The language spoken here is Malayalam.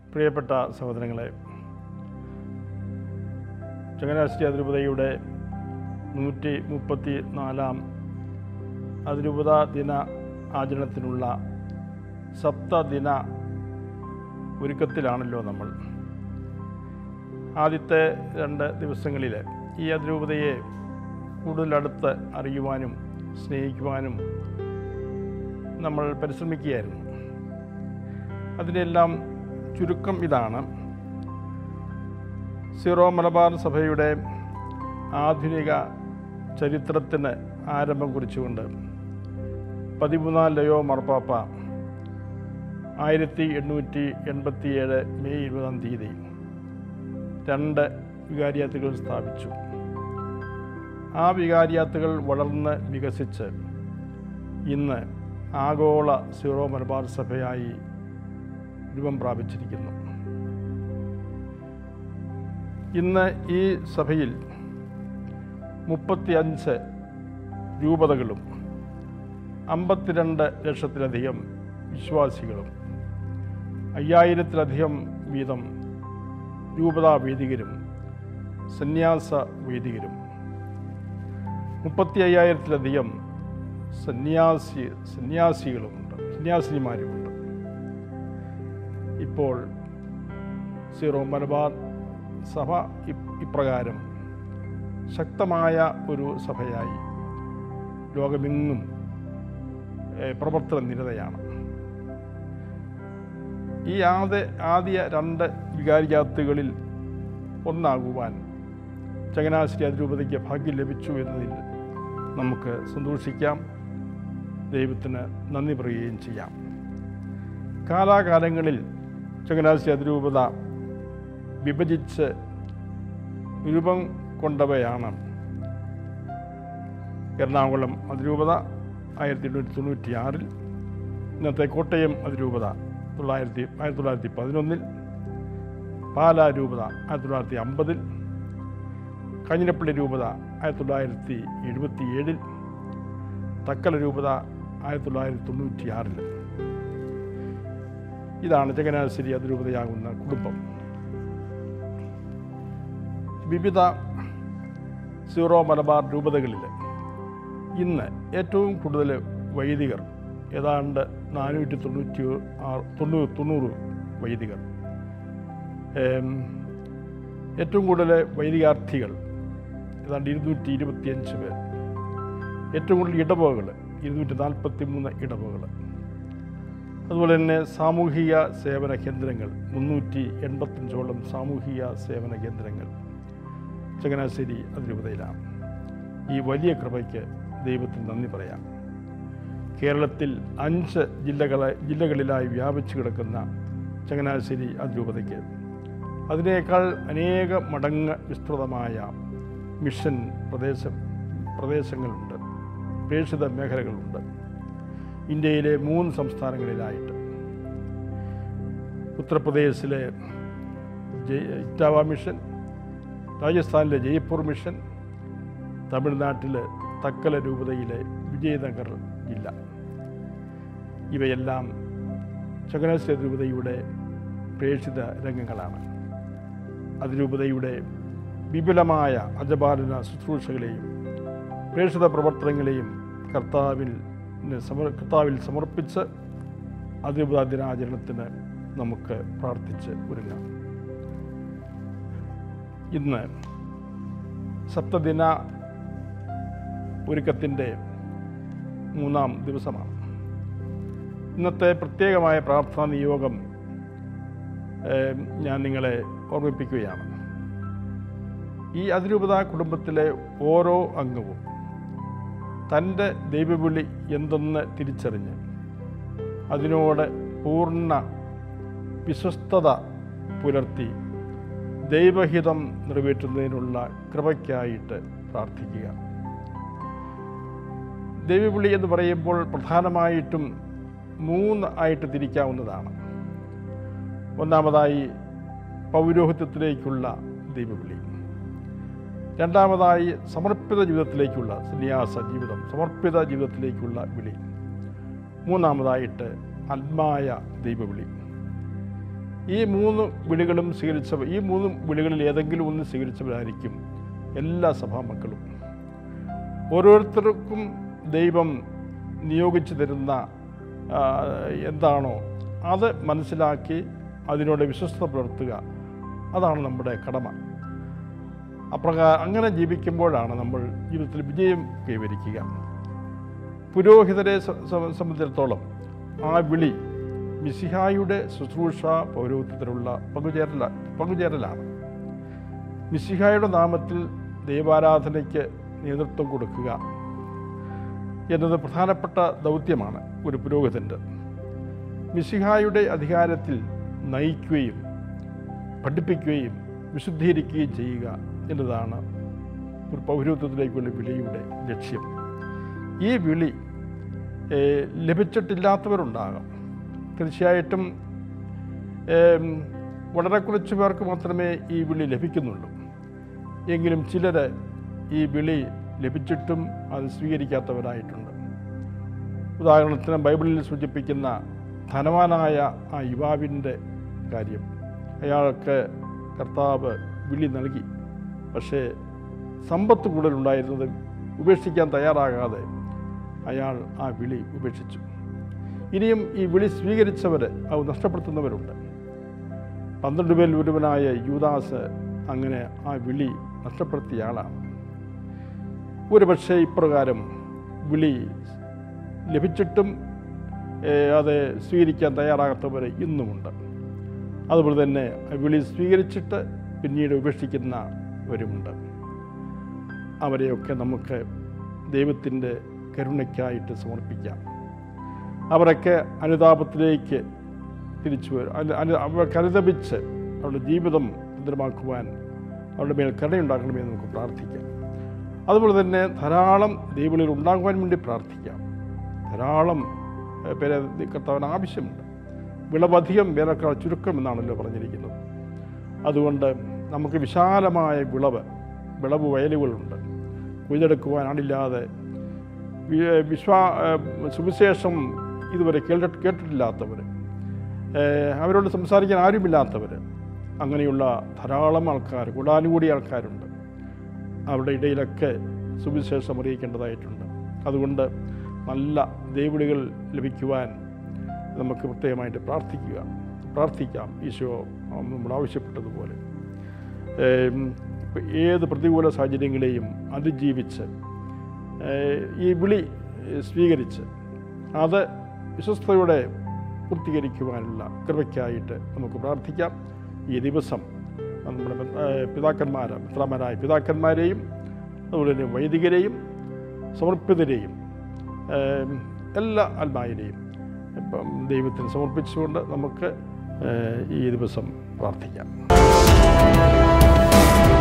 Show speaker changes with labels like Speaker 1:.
Speaker 1: പ്രിയപ്പെട്ട സഹോദരങ്ങളെ ചങ്ങനാശ്ശേരി അതിരൂപതയുടെ നൂറ്റി മുപ്പത്തി നാലാം അതിരൂപത ദിന ആചരണത്തിനുള്ള സപ്തദിന ഒരുക്കത്തിലാണല്ലോ നമ്മൾ ആദ്യത്തെ രണ്ട് ദിവസങ്ങളിൽ ഈ അതിരൂപതയെ കൂടുതൽ അടുത്ത് അറിയുവാനും സ്നേഹിക്കുവാനും നമ്മൾ പരിശ്രമിക്കുകയായിരുന്നു അതിനെല്ലാം ചുരുക്കം ഇതാണ് സീറോ മലബാർ സഭയുടെ ആധുനിക ചരിത്രത്തിന് ആരംഭം കുറിച്ചുകൊണ്ട് പതിമൂന്നാം ലയോ മർപ്പാപ്പ ആയിരത്തി എണ്ണൂറ്റി എൺപത്തിയേഴ് മെയ് ഇരുപതാം തീയതി രണ്ട് വികാരിയാത്തുകൾ സ്ഥാപിച്ചു ആ വികാരിയാത്തുകൾ വളർന്ന് വികസിച്ച് ഇന്ന് ആഗോള സീറോ മലബാർ സഭയായി രൂപം പ്രാപിച്ചിരിക്കുന്നു ഇന്ന് ഈ സഭയിൽ മുപ്പത്തിയഞ്ച് രൂപതകളും അമ്പത്തിരണ്ട് ലക്ഷത്തിലധികം വിശ്വാസികളും അയ്യായിരത്തിലധികം വീതം രൂപതാ വേദികരും സന്യാസ വേദികരും മുപ്പത്തി അയ്യായിരത്തിലധികം സന്യാസി സന്യാസികളുമുണ്ട് സന്യാസിനിമാരുമുണ്ട് ഇപ്പോൾ സീറോ മലബാർ സഭ ഇ- ഇപ്രകാരം ശക്തമായ ഒരു സഭയായി ലോകമെങ്ങും ഏഹ്, പ്രവർത്തന നിരതയാണ് ഈ ആദ്യ ആദ്യ രണ്ട് വികാരിയാത്തുകളിൽ ഒന്നാകുവാൻ ചങ്ങനാശ്ശേരി അതിരൂപതയ്ക്ക് ഭാഗ്യം ലഭിച്ചു എന്നതിൽ നമുക്ക് സന്തോഷിക്കാം ദൈവത്തിന് നന്ദി പറയുകയും ചെയ്യാം കാലാകാലങ്ങളിൽ ചങ്ങനാശ്ശേരി അതിരൂപത വിഭജിച്ച് രൂപം കൊണ്ടവയാണ് എറണാകുളം അതിരൂപത ആയിരത്തി എണ്ണൂറ്റി തൊണ്ണൂറ്റി ആറിൽ ഇന്നത്തെ കോട്ടയം അതിരൂപത തൊള്ളായിരത്തി ആയിരത്തി തൊള്ളായിരത്തി പതിനൊന്നിൽ പാലാ രൂപത ആയിരത്തി തൊള്ളായിരത്തി അമ്പതിൽ കാഞ്ഞിരപ്പള്ളി രൂപത ആയിരത്തി തൊള്ളായിരത്തി എഴുപത്തി ഏഴിൽ തക്കല രൂപത ആയിരത്തി തൊള്ളായിരത്തി തൊണ്ണൂറ്റി ആറിൽ ഇതാണ് ചങ്ങനാശ്ശേരി അതിരൂപതയാകുന്ന കുടുംബം വിവിധ സീറോ മലബാർ രൂപതകളിൽ ഇന്ന് ഏറ്റവും കൂടുതൽ വൈദികർ ഏതാണ്ട് നാനൂറ്റി തൊണ്ണൂറ്റി ആറ് തൊണ്ണൂറ് തൊണ്ണൂറ് വൈദികർ ഏം, ഏറ്റവും കൂടുതൽ വൈദികാർത്ഥികൾ ഏതാണ്ട് ഇരുന്നൂറ്റി ഇരുപത്തിയഞ്ച് പേർ ഏറ്റവും കൂടുതൽ ഇടവകകൾ ഇരുന്നൂറ്റി നാൽപ്പത്തി മൂന്ന് ഇടവകകൾ അതുപോലെ തന്നെ സാമൂഹിക സേവന കേന്ദ്രങ്ങൾ മുന്നൂറ്റി എൺപത്തഞ്ചോളം സാമൂഹിക സേവന കേന്ദ്രങ്ങൾ ചങ്ങനാശ്ശേരി അതിരൂപതയിലാണ് ഈ വലിയ കൃപയ്ക്ക് ദൈവത്തിന് നന്ദി പറയാം കേരളത്തിൽ അഞ്ച് ജില്ലകളെ ജില്ലകളിലായി വ്യാപിച്ചു കിടക്കുന്ന ചങ്ങനാശ്ശേരി അതിരൂപതയ്ക്ക് അതിനേക്കാൾ അനേക മടങ്ങ് വിസ്തൃതമായ മിഷൻ പ്രദേശം പ്രദേശങ്ങളുണ്ട് പ്രേക്ഷിത മേഖലകളുണ്ട് ഇന്ത്യയിലെ മൂന്ന് സംസ്ഥാനങ്ങളിലായിട്ട് ഉത്തർപ്രദേശിലെ ജയ് ഇറ്റാവ മിഷൻ രാജസ്ഥാനിലെ ജയ്പൂർ മിഷൻ തമിഴ്നാട്ടിലെ തക്കല രൂപതയിലെ വിജയനഗർ ജില്ല ഇവയെല്ലാം ചങ്ങനാശ്ശേരി രൂപതയുടെ പ്രേക്ഷിത രംഗങ്ങളാണ് അതിരൂപതയുടെ വിപുലമായ അജപാലന ശുശ്രൂഷകളെയും പ്രേക്ഷിത പ്രവർത്തനങ്ങളെയും കർത്താവിൽ സമർ കർത്താവിൽ സമർപ്പിച്ച് അതിരൂപത ദിനാചരണത്തിന് നമുക്ക് പ്രാർത്ഥിച്ച് ഒരുങ്ങാം ഇന്ന് സപ്തദിന ഒരുക്കത്തിൻ്റെ മൂന്നാം ദിവസമാണ് ഇന്നത്തെ പ്രത്യേകമായ പ്രാർത്ഥനാ നിയോഗം ഏം, ഞാൻ നിങ്ങളെ ഓർമ്മിപ്പിക്കുകയാണ് ഈ അതിരൂപത കുടുംബത്തിലെ ഓരോ അംഗവും തൻ്റെ ദൈവവിളി എന്തെന്ന് തിരിച്ചറിഞ്ഞ് അതിനോട് പൂർണ്ണ വിശ്വസ്തത പുലർത്തി ദൈവഹിതം നിറവേറ്റുന്നതിനുള്ള കൃപയ്ക്കായിട്ട് പ്രാർത്ഥിക്കുക ദൈവവിളി എന്ന് പറയുമ്പോൾ പ്രധാനമായിട്ടും മൂന്ന് ആയിട്ട് തിരിക്കാവുന്നതാണ് ഒന്നാമതായി പൗരോഹിത്യത്തിലേക്കുള്ള ദൈവവിളി രണ്ടാമതായി സമർപ്പിത ജീവിതത്തിലേക്കുള്ള സന്യാസ ജീവിതം സമർപ്പിത ജീവിതത്തിലേക്കുള്ള വിളി മൂന്നാമതായിട്ട് ആത്മായ ദൈവവിളി ഈ മൂന്ന് വിളികളും സ്വീകരിച്ചവർ ഈ മൂന്ന് വിളികളിൽ ഏതെങ്കിലും ഒന്ന് സ്വീകരിച്ചവരായിരിക്കും എല്ലാ സഭാമക്കളും ഓരോരുത്തർക്കും ദൈവം നിയോഗിച്ചു തരുന്ന ആ, എന്താണോ അത് മനസ്സിലാക്കി അതിനോട് വിശ്വസ്ത പുലർത്തുക അതാണ് നമ്മുടെ കടമ അപ്രകാരം അങ്ങനെ ജീവിക്കുമ്പോഴാണ് നമ്മൾ ജീവിതത്തിൽ വിജയം കൈവരിക്കുക പുരോഹിതരെ സ- സ- സംബന്ധിച്ചിടത്തോളം ആ വിളി മിസിഹായുടെ ശുശ്രൂഷ പൗരോഹിത്യത്തിലുള്ള പങ്കുചേരല പങ്കുചേരലാണ് മിസിഹായുടെ നാമത്തിൽ ദൈവാരാധനയ്ക്ക് നേതൃത്വം കൊടുക്കുക എന്നത് പ്രധാനപ്പെട്ട ദൗത്യമാണ് ഒരു പുരോഹിതൻ്റെ മിസിഹായുടെ അധികാരത്തിൽ നയിക്കുകയും പഠിപ്പിക്കുകയും വിശുദ്ധീകരിക്കുകയും ചെയ്യുക എന്നതാണ് ഒരു പൗരോഹിത്യത്തിലേക്കുള്ള വിളിയുടെ ലക്ഷ്യം ഈ വിളി ഏഹ്, ലഭിച്ചിട്ടില്ലാത്തവരുണ്ടാകാം തീർച്ചയായിട്ടും ഏം, വളരെ കുറച്ച് പേർക്ക് മാത്രമേ ഈ വിളി ലഭിക്കുന്നുള്ളൂ എങ്കിലും ചിലർ ഈ വിളി ലഭിച്ചിട്ടും അത് സ്വീകരിക്കാത്തവരായിട്ടുണ്ട് ഉദാഹരണത്തിന് ബൈബിളിൽ സൂചിപ്പിക്കുന്ന ധനവാനായ ആ യുവാവിൻ്റെ കാര്യം അയാൾക്ക് കർത്താവ് വിളി നൽകി പക്ഷേ സമ്പത്ത് കൂടുതലുണ്ടായിരുന്നത് ഉപേക്ഷിക്കാൻ തയ്യാറാകാതെ അയാൾ ആ വിളി ഉപേക്ഷിച്ചു ഇനിയും ഈ വിളി സ്വീകരിച്ചവർ അത് നഷ്ടപ്പെടുത്തുന്നവരുണ്ട് പന്ത്രണ്ട് പേരിൽ ഒരുവനായ യൂദാസ് അങ്ങനെ ആ വിളി നഷ്ടപ്പെടുത്തിയ ആളാണ് ഒരുപക്ഷെ ഇപ്രകാരം വിളി ലഭിച്ചിട്ടും ഏഹ്, അത് സ്വീകരിക്കാൻ തയ്യാറാകാത്തവർ ഇന്നുമുണ്ട് അതുപോലെ തന്നെ ആ വിളി സ്വീകരിച്ചിട്ട് പിന്നീട് ഉപേക്ഷിക്കുന്നവരുമുണ്ട് അവരെയൊക്കെ നമുക്ക് ദൈവത്തിൻ്റെ കരുണയ്ക്കായിട്ട് സമർപ്പിക്കാം അവരൊക്കെ അനുതാപത്തിലേക്ക് തിരിച്ചു വരും അല്ല അനു അവർക്ക് അനുതപിച്ച് അവരുടെ ജീവിതം ഭദ്രമാക്കുവാൻ അവരുടെ മേൽ കരുണയുണ്ടാക്കണമെന്ന് നമുക്ക് പ്രാർത്ഥിക്കാം അതുപോലെ തന്നെ ധാരാളം ദൈവങ്ങളിൽ ഉണ്ടാകുവാൻ വേണ്ടി പ്രാർത്ഥിക്കാം ധാരാളം ഏഹ്, പേരെ കർത്താവിന് ആവശ്യമുണ്ട് വിളവധികം വേനൽക്കാല ചുരുക്കം എന്നാണല്ലോ പറഞ്ഞിരിക്കുന്നത് അതുകൊണ്ട് നമുക്ക് വിശാലമായ വിളവ് വിളവ് വയലുകളുണ്ട് കൊയ്തെടുക്കുവാൻ ആളില്ലാതെ വി- വിശ്വാ ഏഹ് സുവിശേഷം ഇതുവരെ കേട്ട കേട്ടിട്ടില്ലാത്തവർ ഏഹ് അവരോട് സംസാരിക്കാൻ ആരുമില്ലാത്തവർ അങ്ങനെയുള്ള ധാരാളം ആൾക്കാർ കൂടാനുകൂടി ആൾക്കാരുണ്ട് അവരുടെ ഇടയിലൊക്കെ സുവിശേഷം അറിയിക്കേണ്ടതായിട്ടുണ്ട് അതുകൊണ്ട് നല്ല ദൈവവിളികൾ ലഭിക്കുവാൻ നമുക്ക് പ്രത്യേകമായിട്ട് പ്രാർത്ഥിക്കുക പ്രാർത്ഥിക്കാം ഈശോ നമ്മൾ ആവശ്യപ്പെട്ടതുപോലെ ഏം, ഇപ്പം ഏത് പ്രതികൂല സാഹചര്യങ്ങളെയും അതിജീവിച്ച് ഏഹ്, ഈ വിളി ഏഹ്, സ്വീകരിച്ച് അത് വിശ്വസ്തയോടെ പൂർത്തീകരിക്കുവാനുള്ള കൃപയ്ക്കായിട്ട് നമുക്ക് പ്രാർത്ഥിക്കാം ഈ ദിവസം നമ്മുടെ ഏഹ്, പിതാക്കന്മാർ മിത്രമാരായ പിതാക്കന്മാരെയും അതുപോലെ തന്നെ വൈദികരെയും സമർപ്പിതരെയും ഏഹ്, എല്ലാ ആത്മാവിനെയും ഇപ്പം ദൈവത്തിന് സമർപ്പിച്ചുകൊണ്ട് നമുക്ക് ഏഹ്, ഈ ദിവസം പ്രാർത്ഥിക്കാം